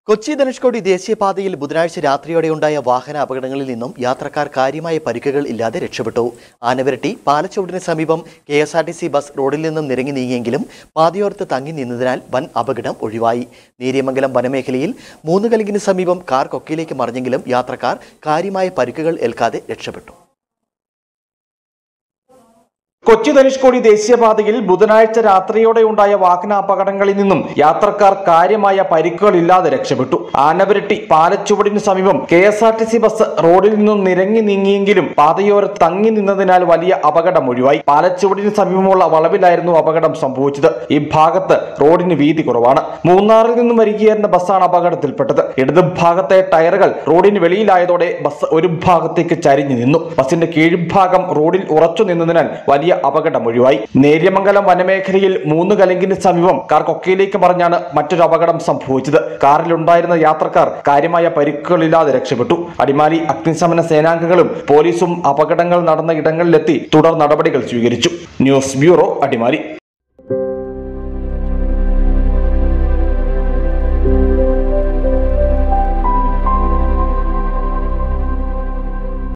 കൊച്ചി ധനുഷ്കോടി ദേശീയപാതയിൽ ബുധനാഴ്ച രാത്രിയോടെയുണ്ടായ വാഹന അപകടങ്ങളിൽ നിന്നും യാത്രക്കാർ കാര്യമായ പരിക്കുകൾ ഇല്ലാതെ രക്ഷപ്പെട്ടു ആനവിരട്ടി പാലച്ചുവടിന് സമീപം K S R T C bus റോഡിൽ നിന്നും നിരങ്ങി നീങ്ങിയെങ്കിലും പാതയോരത്ത് തങ്ങി നിന്നതിനാൽ വൻ അപകടം ഒഴിവായി നേര്യമംഗലം വനമേഖലയിൽ മൂന്ന് കലിങ്ങിന് സമീപം കാർ കൊക്കയിലേക്ക് മറിഞ്ഞെങ്കിലും യാത്രക്കാർ കാര്യമായ പരിക്കുകൾ ഏൽക്കാതെ രക്ഷപ്പെട്ടു കൊച്ചി ധനുഷ്കോടി ദേശീയപാതയിൽ ബുധനാഴ്ച രാത്രിയോടെയുണ്ടായ വാഹനാപകടങ്ങളിൽ നിന്നും യാത്രക്കാർ കാര്യമായ പരിക്കുകളില്ലാതെ രക്ഷപ്പെട്ടു ആനവരട്ടി പാലച്ചുവടിന് സമീപം K S R T C bus റോഡിൽ നിന്നും നിരങ്ങി നീങ്ങിയെങ്കിലും പാതയോരത്ത് തങ്ങി നിന്നതിനാൽ വലിയ അപകടം ഒഴിവായി പാലച്ചുവടിന് സമീപമുള്ള വളവിലായിരുന്നു അപകടം സംഭവിച്ചത് ഈ ഭാഗത്ത് റോഡിന് വീതി കുറവാണ് മൂന്നാറിൽ നിന്നും വരികയായിരുന്ന ബസ്സാണ് അപകടത്തിൽപ്പെട്ടത് ഇടത് ഭാഗത്തെ ടയറുകൾ റോഡിന് വെളിയിലായതോടെ ബസ് ഒരു ഭാഗത്തേക്ക് ചരിഞ്ഞു നിന്നു ബസിന്റെ കീഴ്ഭാഗം റോഡിൽ ഉറച്ചു നിന്നതിനാൽ വലിയ അപകടം ഒഴിവായി നേര്യമംഗലം വനമേഖലയിൽ മൂന്ന് കലിങ്കിന് സമീപം കാർ കൊക്കയിലേക്ക് മറിഞ്ഞാണ് മറ്റൊരു അപകടം സംഭവിച്ചത് കാറിലുണ്ടായിരുന്ന യാത്രക്കാർ കാര്യമായ പരിക്കുകളില്ലാതെ രക്ഷപ്പെട്ടു അടിമാലി അഗ്നിശമന സേനാംഗങ്ങളും പോലീസും അപകടങ്ങൾ നടന്ന ഇടങ്ങളിലെത്തി തുടർ നടപടികൾ സ്വീകരിച്ചു ന്യൂസ് ബ്യൂറോ അടിമാലി